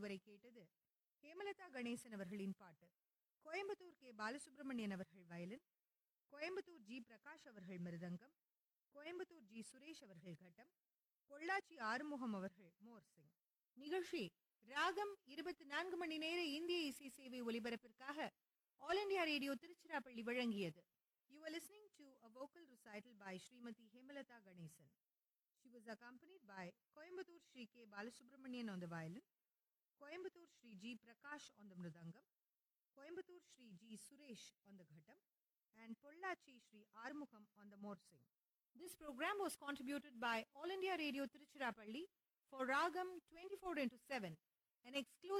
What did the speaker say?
இதுவரை கேட்டது ஹேமலதா கணேசன் அவர்களின் பாட்டு கோயம்புத்தூர் கே பாலசுப்ரமணியன் அவர்கள் வயலின் கோயம்புத்தூர் ஜி பிரகாஷ் அவர்கள் மிருதங்கம் கோயம்புத்தூர் ஜி சுரேஷ் அவர்கள் கட்டம் பொள்ளாச்சி ஆறுமுகம் அவர்கள் மோர்சிங் நிகழ்ச்சி ராகம் இருபத்தி நான்கு மணி நேர இந்திய இசை சேவை ஒலிபரப்பிற்காக ஆல் இண்டியா ரேடியோ திருச்சிராப்பள்ளி வழங்கியது you are listening to a vocal recital by Shrimati Hemalatha Ganesan She was accompanied by Coimbatore Sri K. Balasubramanian on the violin, Coimbatore Sri G. Prakash on the mridangam, Coimbatore Sri G. Suresh on the ghatam, and Pollachi Sri Armukham on the morsing. This program was contributed by All India Radio Tiruchirappalli for Ragam 24 into 7, an exclusive